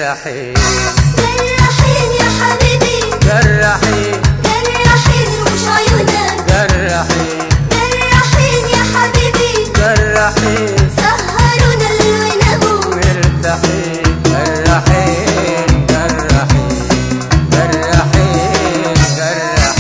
جرحين جرحين يا حبيبي جرحين جرحين ومش عيونك جرحين جرحين يا حبيبي جرحين سهرونا الليل وناموا مرتاحين جرحين جرحين جرحين جرحين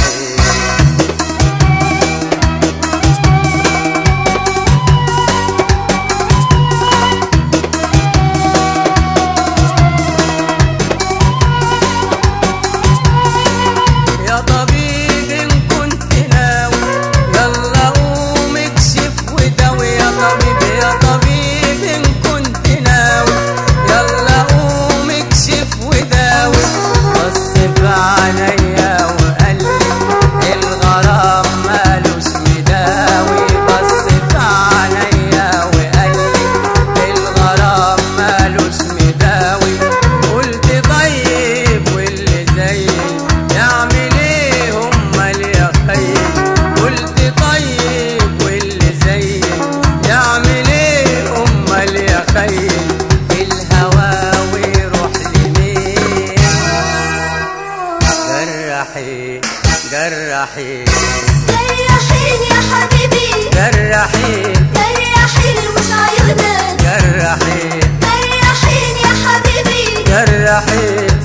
يا طبيب إن كنت ناوي يلا قوم اكشف وداوي يا طبيب يا طبيب إن كنت ناوي يلا قوم اكشف وداوي بص عليا وقال لي الغرام مالوش مداوي بص عليا وقال لي الغرام مالوش مداوي قلت طيب واللي زيي يعمل ايه امال يا خير قلت طيب واللي زيي يعمل ايه امال يا خير الهوى ويروح لمين جرحي جرحي جرحين يا حبيبي جرحي جرحين ومش عيونك جرحي جرحين يا حبيبي جرحي